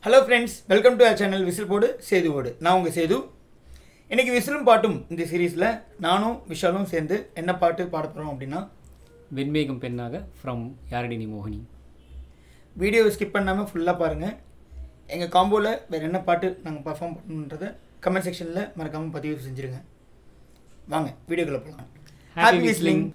Hello friends welcome to our channel whistle போடு சேதுவோடு நான் உங்கள் சேது இன்றைக்கி விசிலும் பாட்டும் இந்த சீரீஸில் நானும் விஷாலும் சேர்ந்து என்ன பாட்டு பாட போகிறோம் அப்படின்னா வெண்மேகம் பெண்ணாக ஃப்ரம் யாரடினி மோகினி வீடியோவை ஸ்கிப் பண்ணாமல் ஃபுல்லாக பாருங்கள் எங்கள் காம்போவில் வேறு என்ன பாட்டு நாங்கள் பர்ஃபார்ம் பண்ணணுன்றதை கமெண்ட் செக்ஷனில் மறக்காமல் பதிவு செஞ்சுருங்க வாங்க வீடியோக்குள்ளே போகலாம் ஹாப்பி விஸ்லிங்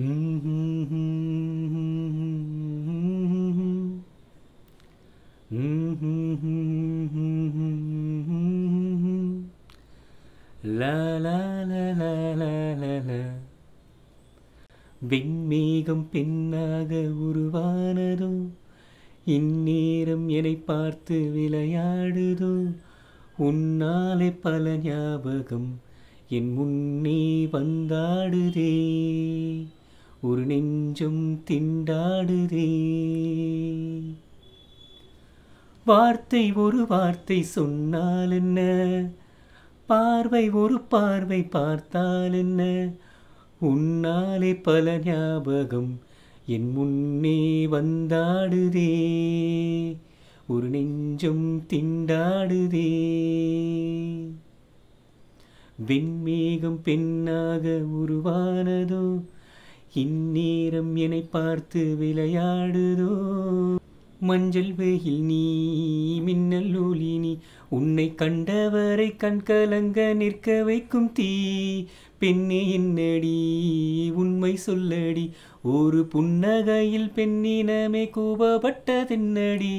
லா லா லா லா லா லா லா. வெண்மேகம் பெண்ணாக உருவானதோ இந்நேரம் என்னை பார்த்து விளையாடுதோ உன்னாலே பல ஞாபகம் என் முன்னே வந்தாடுதே ஒரு நெஞ்சம் திண்டாடுதே வார்த்தை ஒரு வார்த்தை சொன்னால் என்ன பார்வை ஒரு பார்வை பார்த்தால் என்ன உன்னாலே பல ஞாபகம் என் முன்னே வந்தாடுதே ஒரு நெஞ்சம் திண்டாடுதே வெண்மேகம் பெண்ணாக உருவானதோ இந்நேரம் என்னை பார்த்து விளையாடுதோ மஞ்சள் வெயில் நீ மின்னல் ஒளி நீ உன்னை கண்டவரை கண்கலங்க நிற்க வைக்கும் தீ பெண்ணே என்னடி உண்மை சொல்லடி ஒரு புன்னகையில் பெண்ணினமே கூபப்பட்டதென்னடி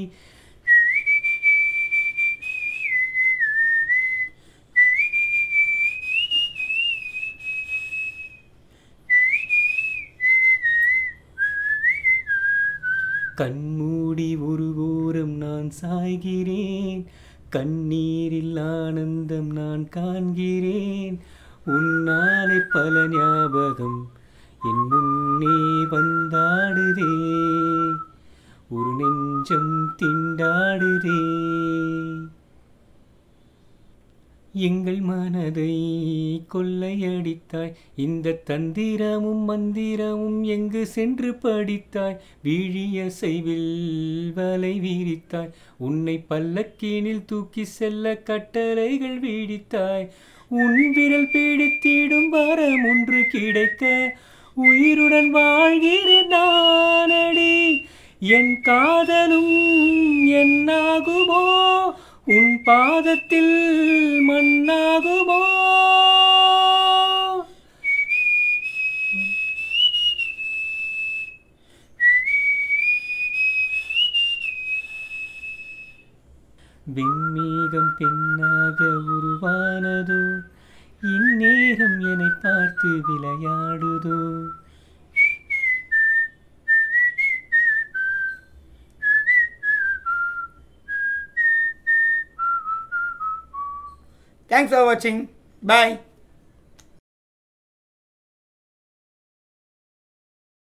கண்மூடி ஒரு ஓரம் நான் சாய்கிறேன் கண்ணீரில் ஆனந்தம் நான் காண்கிறேன் உன்னாலே பல ஞாபகம் என் முன்னே வந்தாடுதே ஒரு நெஞ்சம் திண்டாடுதே எங்கள் மனதை கொள்ளையடித்தாய் இந்த தந்திரமும் மந்திரமும் எங்கு சென்று படித்தாய் விழிய செய்வில் வலை வீரித்தாய் உன்னை பல்லக்கீனில் தூக்கி செல்ல கட்டளைகள் வீடித்தாய் உன் விரல் பிடித்திடும் வரம் ஒன்று கிடைக்க உயிருடன் வாழ்கிறேன் நானடி என் காதலும் என்னாகுமோ உன் பாதத்தில் மண்ணாகுமோ விண்மேகம் பெண்ணாக உருவானதோ இந்நேரம் என்னை பார்த்து விளையாடுதோ தேங்க்ஸ் ஃபார் வாட்சிங் பாய்